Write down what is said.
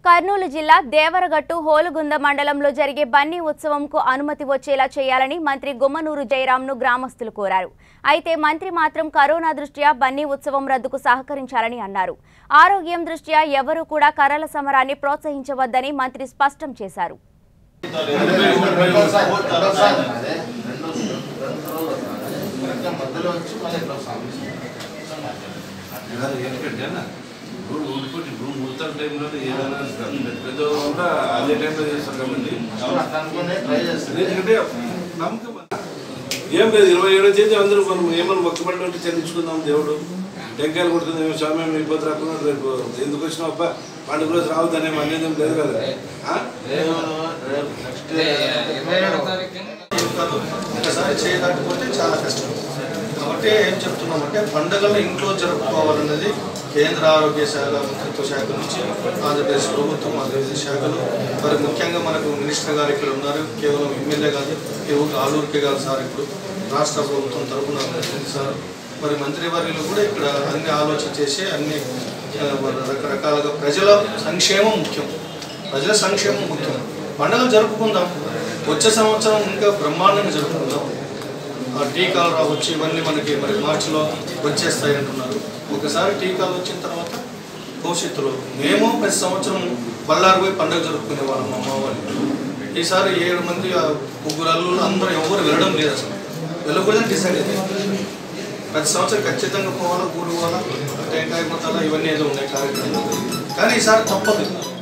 కర్నూలు జిల్లా దేవరగట్టు హోలుగుంద మండలంలో జరిగే బన్నీ ఉత్సవంకు అనుమతి వచ్చేలా చేయాలని మంత్రి గుమ్మనూరు జయరాంను గ్రామస్తులు కోరారు అయితే మంత్రి మాత్రం కరోనా దృష్ట్యా బన్నీ ఉత్సవం రద్దుకు సహకరించాలని అన్నారు ఆరోగ్యం దృష్ట్యా ఎవరూ కూడా కర్రల సమరాన్ని ప్రోత్సహించవద్దని మంత్రి స్పష్టం చేశారు కాదు, ఎందుకంటే అన్న, ఇప్పుడు ఊరుకోటి, ఇప్పుడు ముహూర్తం టైంలో ఏదైనా పెద్ద పెద్ద కూడా అదే టైంలో చేస్తారు కాబట్టి ఎందుకంటే నమ్మకం అన్న. ఏం లేదు ఇరవై ఏడో తేదీ అందరూ మనం ఏమన్నా మొక్కబడి ఉంటే చెల్లించుకుందాం దేవుడు టెంకాయలు కొడుతుంది స్వామి మేము ఇబ్బంది రాకుండా రేపు ఎందుకు వచ్చినావు అబ్బా పండుగ రోజు రావద్దనే అనేది ఏం లేదు కదా ఆ? ఒకసారి చేయలేకపోతే చాలా కష్టం కాబట్టి ఏం చెప్తున్నామంటే పండుగలు ఇంట్లో జరుపుకోవాలన్నది కేంద్ర ఆరోగ్య శాఖ మంత్రిత్వ శాఖ నుంచి ఆంధ్రప్రదేశ్ ప్రభుత్వం ఆంధ్రప్రదేశ్ శాఖలు మరి ముఖ్యంగా మనకు మినిస్టర్ గారు ఇక్కడ ఉన్నారు కేవలం ఎమ్మెల్యే కాదు ఈ ఊరు ఆలూరుకే కాదు సార్ ఇప్పుడు రాష్ట్ర ప్రభుత్వం తరఫున ఉంది సార్ మరి మంత్రివర్యులు కూడా ఇక్కడ అన్ని ఆలోచన చేసి అన్ని ఆ, మరి రకరకాలుగా ప్రజల సంక్షేమం ముఖ్యం ప్రజల సంక్షేమం ముఖ్యం పండుగలు జరుపుకుందాం వచ్చే సంవత్సరం ఇంకా బ్రహ్మాండంగా జరుపుకుందాం ఆ టీకాలు రావచ్చు ఇవన్నీ మనకి మరి మార్చిలో వచ్చేస్తాయి అంటున్నారు ఒకసారి టీకాలు వచ్చిన తర్వాత భవిష్యత్తులో మేము ప్రతి సంవత్సరం బళ్ళారు పోయి పండుగ జరుపుకునే వాళ్ళం మా అమ్మ వాళ్ళు ఈసారి ఏడు మంది ఆ ముగ్గురు అల్లులు అందరూ ఎవరు వెళ్ళడం లేదు అసలు వెళ్ళకూడదని డిసైడ్ అయింది ప్రతి సంవత్సరం ఖచ్చితంగా పోవాలా ఊరు పోవాలా టెంకాయ కొట్టాలా ఇవన్నీ ఏదో ఉన్నాయి కార్యక్రమాలు కానీ ఈసారి తప్పదు